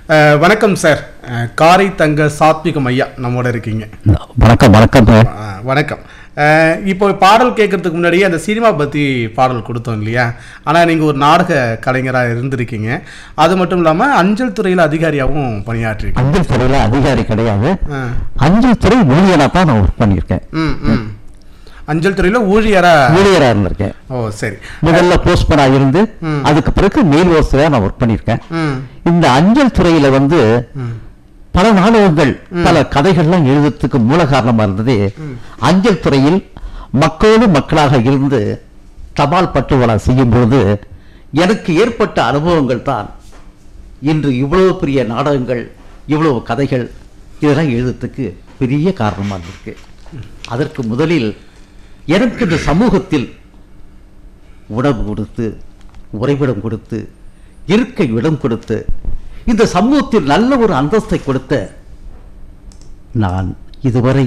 அஹ், வணக்கம் சார் அஹ், காரை தங்க சாத்விகம் ஐயா நம்மோட இருக்கீங்க வணக்கம் வணக்கம் அஹ், வணக்கம் அஹ், இப்போ பாடல் கேட்கறதுக்கு முன்னாடியே அந்த சினிமா பற்றி பாடல் கொடுத்தோம் இல்லையா ஆனால் நீங்கள் ஒரு நாடக கலைஞராக இருந்திருக்கீங்க அது மட்டும் இல்லாமல் அஞ்சல் துறையில் அதிகாரியாகவும் பணியாற்றிருக்கீங்க அஞ்சல் துறையில அதிகாரி கிடையாது அஹ், அஞ்சல் துறை ஊழியரா தான் நான் ஒர்க் பண்ணியிருக்கேன் ம் ம் அஞ்சல் துறையில் ஊழியராக ஊழியரா இருந்திருக்கேன் ஓ சரி முதல்ல போஸ்ட்மேனா இருந்து அதுக்கு பிறகு மெயில் ஓசையா நான் ஒர்க் பண்ணியிருக்கேன் ம் இந்த அஞ்சல் துறையில வந்து ம் பல நாடகங்கள் பல கதைகள்லாம் எழுதுறதுக்கு மூல காரணமா இருந்தது அஞ்சல் துறையில் மக்களோடு மக்களாக இருந்து தபால் பட்டுவலா செய்யும் பொழுது எனக்கு ஏற்பட்ட அனுபவங்கள் தான் இன்று இவ்வளவு பெரிய நாடகங்கள் இவ்வளவு கதைகள் இதெல்லாம் எழுதுறதுக்கு பெரிய காரணமாக இருக்கு அதற்கு முதலில் எனக்கு இந்த சமூகத்தில் உணவு கொடுத்து உறைவிடம் கொடுத்து இருக்க இடம் கொடுத்து இந்த சமூகத்தில் நல்ல ஒரு அந்தஸ்தை கொடுத்த நான் இதுவரை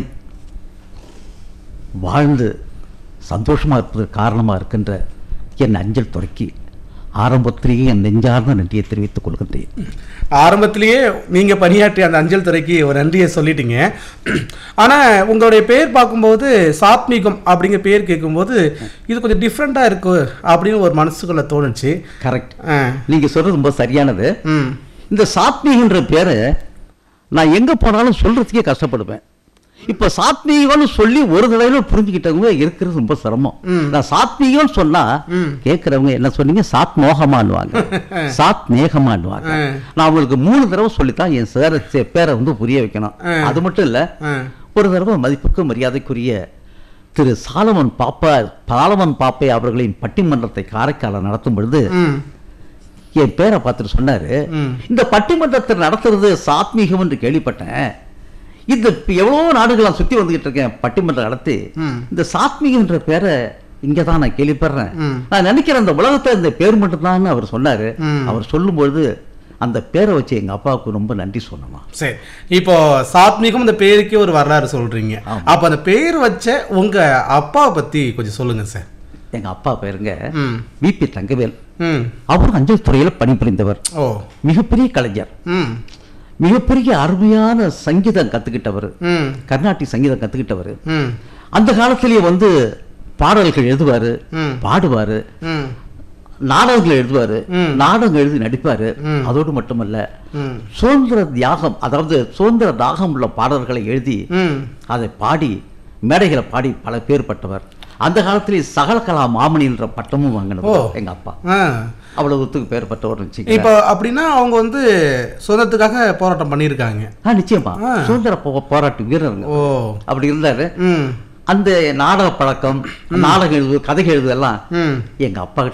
வாழ்ந்து சந்தோஷமா இருப்பதற்கு காரணமா இருக்கின்ற என் அஞ்சல் துறைக்கு ஆரம்பத்திலேயே என் நெஞ்சார்ந்த நன்றியை தெரிவித்துக் கொள்கின்றேன் ஆரம்பத்திலேயே நீங்க பணியாற்றிய அந்த அஞ்சல் துறைக்கு ஒரு நன்றியை சொல்லிட்டீங்க ஆனா உங்களுடைய பேர் பார்க்கும்போது சாத்மீகம் அப்படிங்கிற பேர் கேட்கும்போது இது கொஞ்சம் டிஃப்ரெண்டா இருக்கு அப்படின்னு ஒரு மனசுக்குள்ள தோணுச்சு கரெக்ட் ஆ, நீங்க சொல்றது ரொம்ப சரியானது ம் இந்த சாத்மீகன்ற பேரை நான் எங்க போனாலும் சொல்றதுக்கே கஷ்டப்படுவேன் இப்ப சாத்மீகம்னு சொல்லி ஒரு தடவையில புரிஞ்சுக்கிட்டவங்க இருக்கிறது ரொம்ப சிரமம் நான் சாத்மீகம்னு சொன்னா கேட்கறவங்க என்ன சொன்னீங்க சாத் மோகமானுவாங்க சாத் நேகமானுவாங்க ஆ. நான் அவங்களுக்கு மூணு தடவை சொல்லித்தான் என் சேர சே- பேரை வந்து புரிய வைக்கணும் ஆ. அது மட்டும் இல்ல ஆ, ஒரு தடவை மதிப்புக்கு மரியாதைக்குரிய திரு சாலமன் பாப்பா சாலமன் பாப்பை அவர்களின் பட்டிமன்றத்தை காரைக்கால நடத்தும் பொழுது ம் என் பேரை பார்த்துட்டு சொன்னாரு ம். இந்த பட்டிமன்றத்தை நடத்துறது சாத்மீகம் என்று கேள்விப்பட்டேன் இந்த இப்ப எவ்வளவோ நாடுகள் நான் சுத்தி வந்துகிட்டு இருக்கேன் பட்டிமன்றம் நடத்தி ம். இந்த சாத்மீகம்ன்ற பேரை இங்க தான் நான் கேள்விப்படுறேன் ம். நான் நினைக்கிறேன் அந்த உலகத்துல இந்த பேர் மட்டும்தான் அவர் சொன்னாரு ம். அவர் சொல்லும்பொழுது அந்த பேரை வச்சு எங்க அப்பாவுக்கு ரொம்ப நன்றி சொல்லலாம் சரி இப்போ சாத்மீகம் இந்த பேருக்கே ஒரு வரலாறு சொல்றீங்க ஆமா. அப்ப அந்த பேர் வச்ச உங்க அப்பாவை பத்தி கொஞ்சம் சொல்லுங்க சார் எங்க அப்பா பேருங்க ம் விபி தங்கவேல் ம் அவர் அஞ்சல் துறையில பணிபுரிந்தவர் ஓ மிகப்பெரிய கலைஞர் ம் மிகப்பெரிய அருமையான சங்கீதம் கத்துக்கிட்டவர் ம் கர்நாடிக் சங்கீதம் கத்துக்கிட்டவர் ம் அந்த காலத்திலேயே வந்து பாடல்கள் எழுதுவாரு ம். பாடுவாரு ம் நாடகங்கள் எழுதுவாரு ம். நாடகம் எழுதி நடிப்பாரு ம். அதோடு மட்டுமல்ல ம் சுதந்திர தியாகம் அதாவது சுதந்திர தாகம் உள்ள பாடல்களை எழுதி ம் அதை பாடி மேடைகளை பாடி பல பேர் பட்டவர் அந்த காலத்திலே சகலகலா மாமணி என்ற பட்டமும் ஓ. வாங்கினவர் எங்க அப்பா ஆ அவ்வளவுத்துக்கு பேர் பட்டவர் வச்சுக்க இப்போ அப்படின்னா அவங்க வந்து சுதந்திரத்துக்காக போராட்டம் பண்ணியிருக்காங்க ஆ நிச்சயமா ஆ. சுதந்திர போ- போராட்ட வீரருங்க ஓ அப்படி இருந்தாரு ம் அந்த நாடக பழக்கம் நாடகம் எழுது கதைகள் எழுதுதெல்லாம் ம் எங்க அப்பா